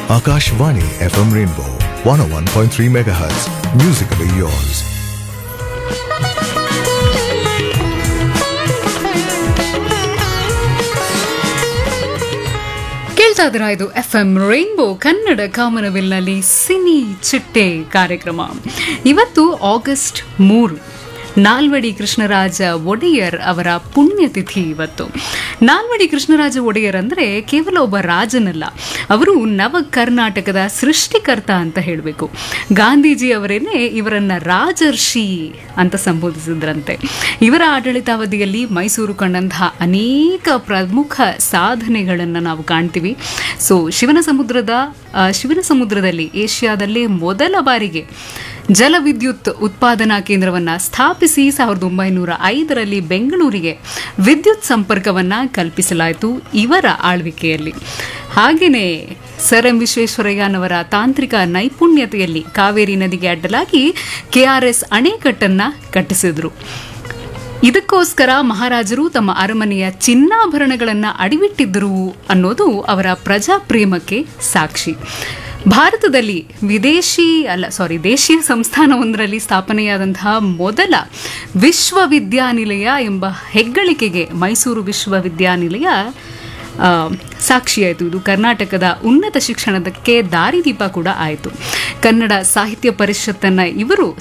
Akashvani FM Rainbow 101.3 MHz. Musically yours. ಕೇಳ್ತಾ ಇದ್ದೀರಾ ಇದು ಎಫ್ ಎಂ ರೈನ್ಬೋ ಕನ್ನಡ ಕಾಮನವಿಲ್ನಲ್ಲಿ ಸಿನಿ ಚಿಟ್ಟೆ ಕಾರ್ಯಕ್ರಮ ಇವತ್ತು ಆಗಸ್ಟ್ ಮೂರು ನಾಲ್ವಡಿ ಕೃಷ್ಣರಾಜ ಒಡೆಯರ್ ಅವರ ಪುಣ್ಯತಿಥಿ ಇವತ್ತು ನಾಲ್ವಡಿ ಕೃಷ್ಣರಾಜ ಒಡೆಯರ್ ಅಂದರೆ ಕೇವಲ ಒಬ್ಬ ರಾಜನಲ್ಲ ಅವರು ನವ ಕರ್ನಾಟಕದ ಸೃಷ್ಟಿಕರ್ತ ಅಂತ ಹೇಳಬೇಕು ಗಾಂಧೀಜಿ ಅವರೇನೆ ಇವರನ್ನ ರಾಜರ್ಷಿ ಅಂತ ಸಂಬೋಧಿಸಿದ್ರಂತೆ ಇವರ ಆಡಳಿತಾವಧಿಯಲ್ಲಿ ಮೈಸೂರು ಕಂಡಂತಹ ಅನೇಕ ಪ್ರಮುಖ ಸಾಧನೆಗಳನ್ನು ನಾವು ಕಾಣ್ತೀವಿ ಸೊ ಶಿವನ ಸಮುದ್ರದ ಆ, ಶಿವನ ಸಮುದ್ರದಲ್ಲಿ ಏಷ್ಯಾದಲ್ಲೇ ಮೊದಲ ಬಾರಿಗೆ ಜಲವಿದ್ಯುತ್ ಉತ್ಪಾದನಾ ಕೇಂದ್ರವನ್ನು ಸ್ಥಾಪಿಸಿ ಸಾವಿರದ ಒಂಬೈನೂರ ಐದರಲ್ಲಿ ಬೆಂಗಳೂರಿಗೆ ವಿದ್ಯುತ್ ಸಂಪರ್ಕವನ್ನು ಕಲ್ಪಿಸಲಾಯಿತು ಇವರ ಆಳ್ವಿಕೆಯಲ್ಲಿ ಹಾಗೆಯೇ ಸರ್ ಎಂ ವಿಶ್ವೇಶ್ವರಯ್ಯನವರ ತಾಂತ್ರಿಕ ನೈಪುಣ್ಯತೆಯಲ್ಲಿ ಕಾವೇರಿ ನದಿಗೆ ಅಡ್ಡಲಾಗಿ ಕೆಆರ್ಎಸ್ ಅಣೆಕಟ್ಟನ್ನು ಕಟ್ಟಿಸಿದ್ರು ಇದಕ್ಕೋಸ್ಕರ ಮಹಾರಾಜರು ತಮ್ಮ ಅರಮನೆಯ ಚಿನ್ನಾಭರಣಗಳನ್ನು ಅಡಿವಿಟ್ಟಿದ್ದರು ಅನ್ನೋದು ಅವರ ಪ್ರಜಾಪ್ರೇಮಕ್ಕೆ ಸಾಕ್ಷಿ ಭಾರತದಲ್ಲಿ ವಿದೇಶಿ ಅಲ್ಲ ಸಾರಿ ದೇಶೀಯ ಸಂಸ್ಥಾನವೊಂದರಲ್ಲಿ ಸ್ಥಾಪನೆಯಾದಂತಹ ಮೊದಲ ವಿಶ್ವವಿದ್ಯಾನಿಲಯ ಎಂಬ ಹೆಗ್ಗಳಿಕೆಗೆ ಮೈಸೂರು ವಿಶ್ವವಿದ್ಯಾನಿಲಯ ಆ, ಸಾಕ್ಷಿಯಾಯಿತು ಇದು ಕರ್ನಾಟಕದ ಉನ್ನತ ಶಿಕ್ಷಣದಕ್ಕೆ ದಾರಿದೀಪ ಕೂಡ ಆಯಿತು ಕನ್ನಡ ಸಾಹಿತ್ಯ ಪರಿಷತ್ತನ್ನು ಇವರು